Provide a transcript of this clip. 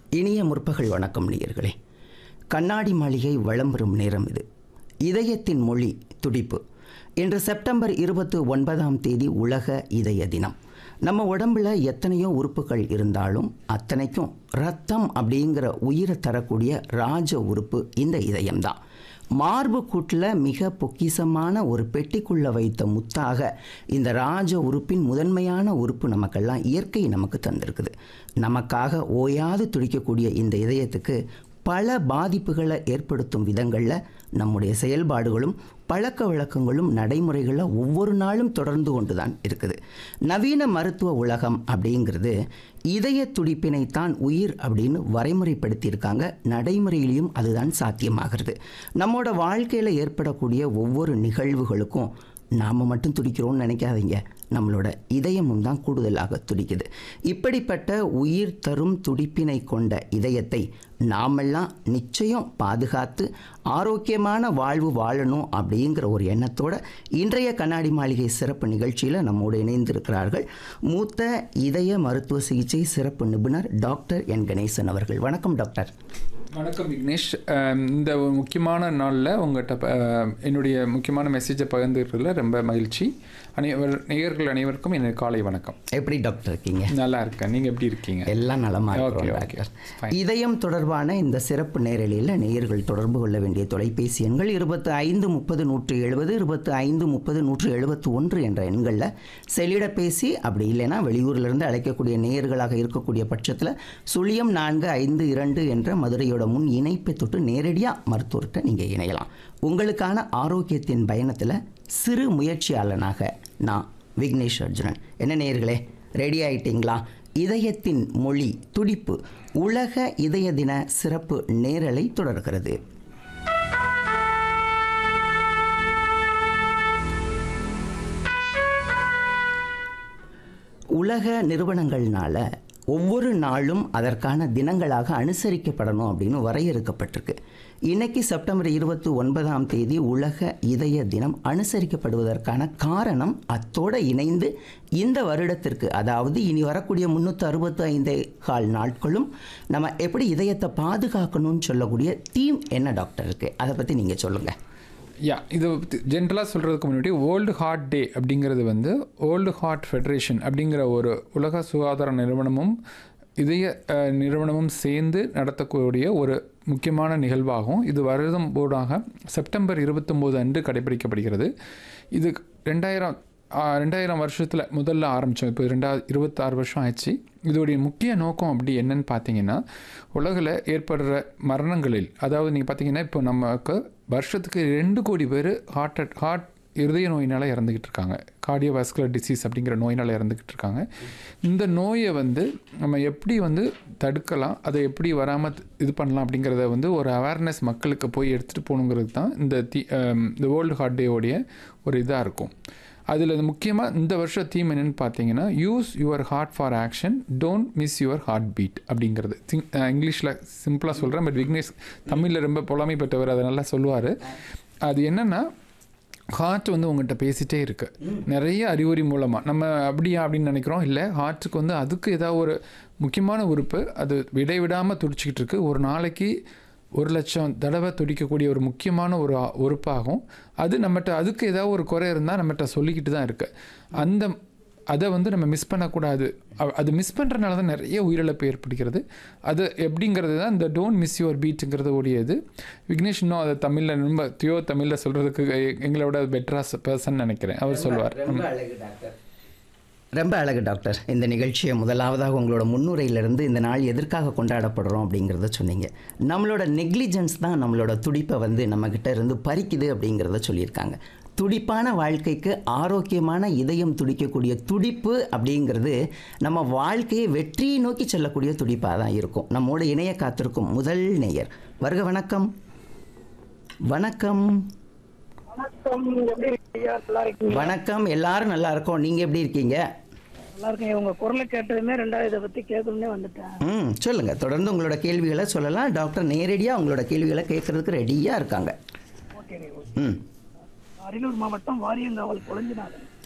இனிய முற்பகல் வணக்கம் நேயர்களே கண்ணாடி மாளிகை வலம் வரும் நேரம் இது இதயத்தின் மொழி துடிப்பு இன்று செப்டம்பர் இருபத்து ஒன்பதாம் தேதி உலக இதய தினம் நம்ம உடம்புல எத்தனையோ உறுப்புகள் இருந்தாலும் அத்தனைக்கும் ரத்தம் அப்படிங்கிற உயிரை தரக்கூடிய ராஜ உறுப்பு இந்த இதயம்தான் மார்பு கூட்டில் மிக பொக்கிசமான ஒரு பெட்டிக்குள்ள வைத்த முத்தாக இந்த ராஜ உறுப்பின் முதன்மையான உறுப்பு நமக்கெல்லாம் இயற்கை நமக்கு தந்திருக்குது நமக்காக ஓயாது துடிக்கக்கூடிய இந்த இதயத்துக்கு பல பாதிப்புகளை ஏற்படுத்தும் விதங்களில் நம்முடைய செயல்பாடுகளும் பழக்க வழக்கங்களும் நடைமுறைகளில் ஒவ்வொரு நாளும் தொடர்ந்து கொண்டு தான் இருக்குது நவீன மருத்துவ உலகம் அப்படிங்கிறது இதய துடிப்பினை தான் உயிர் அப்படின்னு வரைமுறைப்படுத்தியிருக்காங்க நடைமுறையிலையும் அதுதான் சாத்தியமாகிறது நம்மோட வாழ்க்கையில் ஏற்படக்கூடிய ஒவ்வொரு நிகழ்வுகளுக்கும் நாம் மட்டும் துடிக்கிறோம்னு நினைக்காதீங்க நம்மளோட இதயமும் தான் கூடுதலாக துடிக்குது இப்படிப்பட்ட உயிர் தரும் துடிப்பினை கொண்ட இதயத்தை நாமெல்லாம் நிச்சயம் பாதுகாத்து ஆரோக்கியமான வாழ்வு வாழணும் அப்படிங்கிற ஒரு எண்ணத்தோட இன்றைய கண்ணாடி மாளிகை சிறப்பு நிகழ்ச்சியில் நம்மோடு இணைந்திருக்கிறார்கள் மூத்த இதய மருத்துவ சிகிச்சை சிறப்பு நிபுணர் டாக்டர் என் கணேசன் அவர்கள் வணக்கம் டாக்டர் வணக்கம் விக்னேஷ் அஹ் இந்த ஒரு முக்கியமான நாளில் உங்கள்கிட்ட ப- அஹ் என்னுடைய முக்கியமான மெசேஜை பகிர்ந்துக்கிறதுல ரொம்ப மகிழ்ச்சி அனைவர் நேயர்கள் அனைவருக்கும் எனது காலை வணக்கம் எப்படி டாக்டர் இருக்கீங்க நல்லா இருக்கேன் நீங்கள் எப்படி இருக்கீங்க எல்லாம் நலமா Okay, இருக்கிறோம் okay. Doctor Fine. இதயம் தொடர்பான இந்த சிறப்பு நேரலையில் நேயர்கள் தொடர்பு கொள்ள வேண்டிய தொலைபேசி எண்கள் இருபத்து ஐந்து முப்பது நூற்று எழுபது இருபத்து ஐந்து முப்பது நூற்று எழுபத்து ஒன்று என்ற எண்களில் செல்லிடப்பேசி அப்படி இல்லைன்னா வெளியூர்லேருந்து அழைக்கக்கூடிய நேயர்களாக இருக்கக்கூடிய பட்சத்தில் சுழியம் நான்கு ஐந்து இரண்டு என்ற மதுரையோட முன் இணைப்பை தொட்டு நேரடியாக மருத்துவர்கிட்ட நீங்கள் இணையலாம் உங்களுக்கான ஆரோக்கியத்தின் பயணத்தில் சிறு முயற்சியாளனாக நான் விக்னேஷ் அர்ஜுனன் என்ன நேயர்களே ரெடி ஆயிட்டீங்களா இதயத்தின் மொழி துடிப்பு உலக இதய தின சிறப்பு நேரலை தொடர்கிறது உலக நிறுவனங்கள்னால ஒவ்வொரு நாளும் அதற்கான தினங்களாக அனுசரிக்கப்படணும் அப்படின்னு வரையறுக்கப்பட்டிருக்கு இன்னைக்கு செப்டம்பர் இருபத்தி ஒன்பதாம் தேதி உலக இதய தினம் அனுசரிக்கப்படுவதற்கான காரணம் அத்தோடு இணைந்து இந்த வருடத்திற்கு அதாவது இனி வரக்கூடிய முந்நூற்றி அறுபத்தி ஐந்து கால் நாட்களும் நம்ம எப்படி இதயத்தை பாதுகாக்கணும்னு சொல்லக்கூடிய தீம் என்ன டாக்டர் இருக்குது அதை பற்றி நீங்கள் சொல்லுங்கள் யா இது ஜென்ரலாக சொல்கிறதுக்கு முன்னாடி வேர்ல்டு ஹார்ட் டே அப்படிங்கிறது வந்து வேர்ல்டு ஹார்ட் ஃபெடரேஷன் அப்படிங்கிற ஒரு உலக சுகாதார நிறுவனமும் இதய அஹ், நிறுவனமும் சேர்ந்து நடத்தக்கூடிய ஒரு முக்கியமான நிகழ்வாகும் இது வருடம் போடாக செப்டம்பர் இருபத்தொம்போது அன்று கடைபிடிக்கப்படுகிறது இது ரெண்டாயிரம் ஆஹ், ரெண்டாயிரம் வருஷத்தில் முதல்ல ஆரம்பித்தோம் இப்போ ரெண்டாயிரம் இருபத்தாறு வருஷம் ஆயிடுச்சு இதோடைய முக்கிய நோக்கம் அப்படி என்னன்னு பார்த்தீங்கன்னா உலகில் ஏற்படுற மரணங்களில் அதாவது நீங்கள் பார்த்தீங்கன்னா இப்போ நமக்கு வருஷத்துக்கு ரெண்டு கோடி பேர் ஹார்ட் அட் ஹார்ட் இருதய நோயினால் இறந்துக்கிட்டு இருக்காங்க கார்டியோவாஸ்குலர் டிசீஸ் அப்படிங்கிற நோயினால் இறந்துக்கிட்டு இருக்காங்க இந்த நோயை வந்து நம்ம எப்படி வந்து தடுக்கலாம் அதை எப்படி வராமல் இது பண்ணலாம் அப்படிங்கிறத வந்து ஒரு அவேர்னஸ் மக்களுக்கு போய் எடுத்துகிட்டு போகணுங்கிறது தான் இந்த தி அம், இந்த வேர்ல்டு ஹார்ட் டேவோடைய ஒரு இதாக இருக்கும் அதில் முக்கியமாக இந்த வருஷம் தீம் என்னென்னு பார்த்தீங்கன்னா use your heart for action don't miss your heart beat அப்படிங்கிறது இங்கிலீஷில் சிம்பிளாக சொல்கிறேன் பட் விக்னேஷ் தமிழில் ரொம்ப புலமை பெற்றவர் அதை நல்லா சொல்லுவார் அது என்னென்னா ஹார்ட் வந்து உங்கள்கிட்ட பேசிட்டே இருக்கு நிறைய அறிகுறி மூலமாக நம்ம அப்படியா அப்படின்னு நினைக்கிறோம் இல்லை ஹார்ட்டுக்கு வந்து அதுக்கு ஏதாவது ஒரு முக்கியமான உறுப்பு அது விடைவிடாமல் துடிச்சிக்கிட்டு இருக்கு ஒரு நாளைக்கு ஒரு லட்சம் தடவை துடிக்கக்கூடிய ஒரு முக்கியமான ஒரு ஆ- உறுப்பாகும் அது நம்மகிட்ட அதுக்கு ஏதாவது ஒரு குறை இருந்தால் நம்மகிட்ட சொல்லிக்கிட்டு தான் இருக்கு அந்த அதை வந்து நம்ம மிஸ் பண்ணக்கூடாது அ- அது மிஸ் பண்ணுறனால தான் நிறைய உயிரிழப்பு ஏற்படுகிறது அது எப்படிங்கிறது தான் இந்த டோன்ட் மிஸ் யுவர் பீட்டுங்கிறது உடையது விக்னேஷ் இன்னும் அதை தமிழில் ரொம்ப தியோ தமிழில் சொல்கிறதுக்கு எங்களோட பெட்டராக பர்சன் நினைக்கிறேன் அவர் சொல்லுவார் ரொம்ப அழகு டாக்டர் ரொம்ப அழகு டாக்டர் இந்த நிகழ்ச்சியை முதலாவதாக உங்களோட முன்னுரையிலிருந்து இந்த நாள் எதற்காக கொண்டாடப்படுறோம் அப்படிங்கிறத சொன்னீங்க நம்மளோட நெக்லிஜென்ஸ் தான் நம்மளோட துடிப்பை வந்து நம்மக்கிட்ட இருந்து பறிக்குது அப்படிங்கிறத சொல்லியிருக்காங்க துடிப்பான வாழ்க்கைக்கு ஆரோக்கியமான இதயம் துடிக்கக்கூடிய துடிப்பு அப்படிங்கிறது நம்ம வாழ்க்கையை வெற்றியை நோக்கி செல்லக்கூடிய துடிப்பாக தான் இருக்கும் நம்மோட இணைய காத்திருக்கும் முதல் நேயர் வருக வணக்கம் வணக்கம் வணக்கம் எப்படி இருக்கீங்க நல்லா இருக்கீங்க வணக்கம் எல்லாரும் நல்லா இருக்கோம் நீங்கள் எப்படி இருக்கீங்க நல்லா இருக்கீங்க உங்க குரலை கேட்டதுமே ரெண்டாவது இதை பத்தி கேட்கணும்னே வந்துட்டேன் ம் சொல்லுங்க தொடர்ந்து உங்களோட கேள்விகளை சொல்லலாம் டாக்டர் நேரடியாக உங்களோட கேள்விகளை கேட்கறதுக்கு ரெடியாக இருக்காங்க ஓகே ம் அரியலூர் மாவட்டம் வாரியங்காவல் குழஞ்சிநாதன்